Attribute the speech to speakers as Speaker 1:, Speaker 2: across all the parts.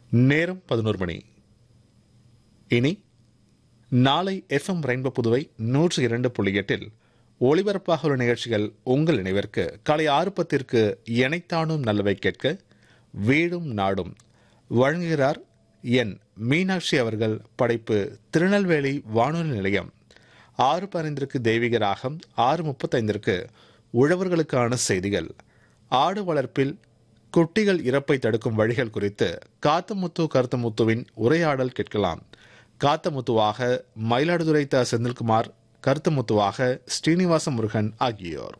Speaker 1: நேரம் பதினோரு மணி இனி நாளை எஃப்எம் ரெயின்போ புதுவை நூற்று இரண்டு புள்ளி எட்டில் ஒளிபரப்பாக உள்ள நிகழ்ச்சிகள் உங்கள் நினைவிற்கு காலை ஆறு பத்திற்கு எனைத்தானும் நல்லவை கேட்க வீடும் நாடும் வழங்குகிறார் என் மீனாட்சி அவர்கள் படைப்பு திருநெல்வேலி வானொலி நிலையம் ஆறு பதினைந்திற்கு தெய்வீக ராகம் ஆறு முப்பத்தைந்திற்கு உழவர்களுக்கான செய்திகள் ஆடு வளர்ப்பில் குட்டிகள் இறப்பை தடுக்கும் வழிகள் குறித்து காத்தமுத்து கருத்தமுத்துவின் உரையாடல் கேட்கலாம் காத்தமுத்துவாக மயிலாடுதுறை த செந்தில்குமார் கருத்தமுத்துவாக ஸ்ரீனிவாச முருகன் ஆகியோர்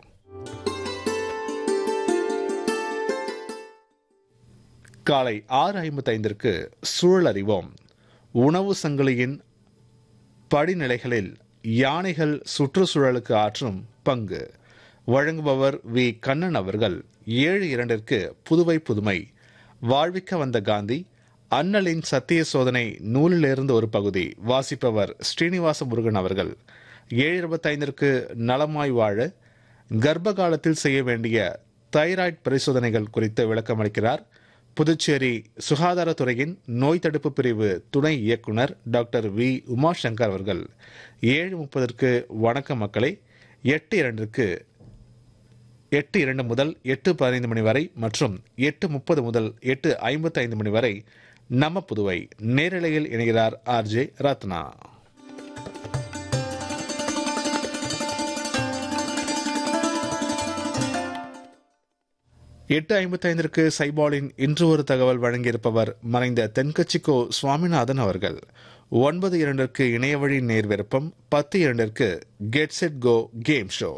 Speaker 1: காலை ஆறு ஐம்பத்தைந்திற்கு சூழல் அறிவோம் உணவு சங்கிலியின் படிநிலைகளில் யானைகள் சுற்றுச்சூழலுக்கு ஆற்றும் பங்கு வழங்குபவர் வி கண்ணன் அவர்கள் ஏழு இரண்டிற்கு புதுவை புதுமை வாழ்விக்க வந்த காந்தி அண்ணலின் சத்திய சோதனை நூலிலிருந்து ஒரு பகுதி வாசிப்பவர் ஸ்ரீனிவாச முருகன் அவர்கள் ஏழு இருபத்தைந்திற்கு நலமாய் வாழ கர்ப்ப காலத்தில் செய்ய வேண்டிய தைராய்டு பரிசோதனைகள் குறித்து விளக்கமளிக்கிறார் புதுச்சேரி சுகாதாரத்துறையின் நோய் தடுப்பு பிரிவு துணை இயக்குனர் டாக்டர் வி உமாசங்கர் அவர்கள் ஏழு முப்பதற்கு வணக்க மக்களை எட்டு இரண்டிற்கு எட்டு இரண்டு முதல் எட்டு பதினைந்து மணி வரை மற்றும் எட்டு முப்பது முதல் எட்டு ஐம்பத்தி ஐந்து மணி வரை நம்ம புதுவை நேரலையில் இணைகிறார் ஆர்ஜே ரத்னா எட்டு ஐம்பத்தைந்திற்கு சைபாலின் இன்று ஒரு தகவல் வழங்கியிருப்பவர் மறைந்த தென்கட்சிக்கோ சுவாமிநாதன் அவர்கள் ஒன்பது இரண்டிற்கு இணையவழி நேர் விருப்பம் பத்து இரண்டிற்கு get set go game show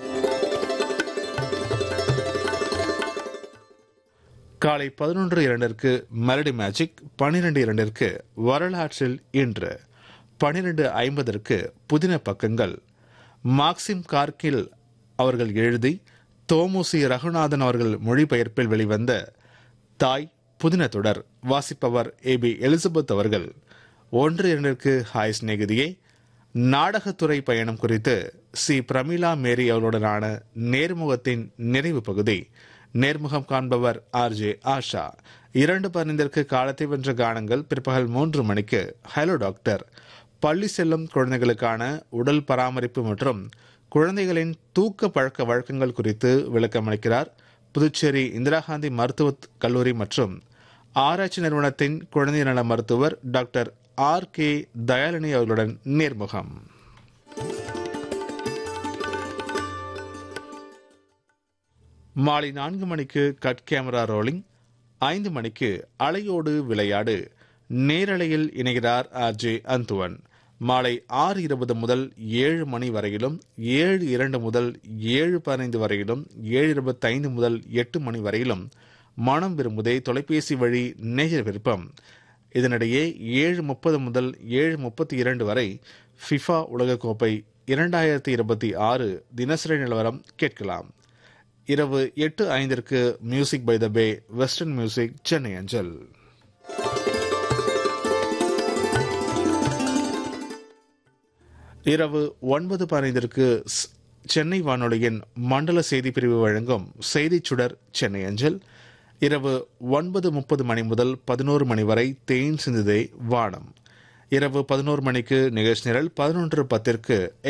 Speaker 1: காலை பதினொன்று இரண்டிற்கு மெலடி மேஜிக் பனிரெண்டு இரண்டிற்கு வரலாற்றில் இன்று பனிரெண்டு ஐம்பதற்கு புதின பக்கங்கள் மார்க்சிம் கார்கில் அவர்கள் எழுதி தோமுசி ரகுநாதன் அவர்கள் மொழிபெயர்ப்பில் வெளிவந்த தாய் புதின தொடர் வாசிப்பவர் ஏ பி எலிசபெத் அவர்கள் ஒன்று இரண்டிற்கு ஹாய் சிநேகிதியே நாடகத்துறை பயணம் குறித்து சி பிரமிளா மேரி அவர்களுடனான நேர்முகத்தின் நிறைவு பகுதி நேர்முகம் காண்பவர் ஆர் ஜே ஆஷா இரண்டு பதினைந்திற்கு காலத்தை வென்ற கானங்கள் பிற்பகல் மூன்று மணிக்கு ஹலோ டாக்டர் பள்ளி செல்லும் குழந்தைகளுக்கான உடல் பராமரிப்பு மற்றும் குழந்தைகளின் தூக்க பழக்க வழக்கங்கள் குறித்து விளக்கமளிக்கிறார் புதுச்சேரி இந்திரா காந்தி மருத்துவ கல்லூரி மற்றும் ஆராய்ச்சி நிறுவனத்தின் குழந்தை நல மருத்துவர் டாக்டர் ஆர் கே தயாலினி அவர்களுடன் நேர்முகம் மாலை நான்கு மணிக்கு கட் கேமரா ரோலிங் ஐந்து மணிக்கு அலையோடு விளையாடு நேரலையில் இணைகிறார் ஆர் ஜே அந்துவன் மாலை ஆறு இருபது முதல் ஏழு மணி வரையிலும் ஏழு இரண்டு முதல் ஏழு பதினைந்து வரையிலும் ஏழு இருபத்தைந்து முதல் எட்டு மணி வரையிலும் மனம் விரும்புதே தொலைபேசி வழி நேயர் விருப்பம் இதனிடையே ஏழு முப்பது முதல் ஏழு முப்பத்தி இரண்டு வரை ஃபிஃபா உலகக்கோப்பை இரண்டாயிரத்தி இருபத்தி ஆறு தினசரி நிலவரம் கேட்கலாம் இரவு எட்டு ஐந்திற்கு music by the bay western music Chennai அஞ்சல் இரவு ஒன்பது பதினைந்திற்கு சென்னை வானொலியின் மண்டல செய்தி பிரிவு வழங்கும் செய்திச் சுடர் சென்னை அஞ்சல் இரவு ஒன்பது முப்பது மணி முதல் பதினோரு மணி வரை தேன் சிந்துதே வானம் இரவு பதினோரு மணிக்கு நிகழ்ச்சி நிரல் பதினொன்று பத்திற்கு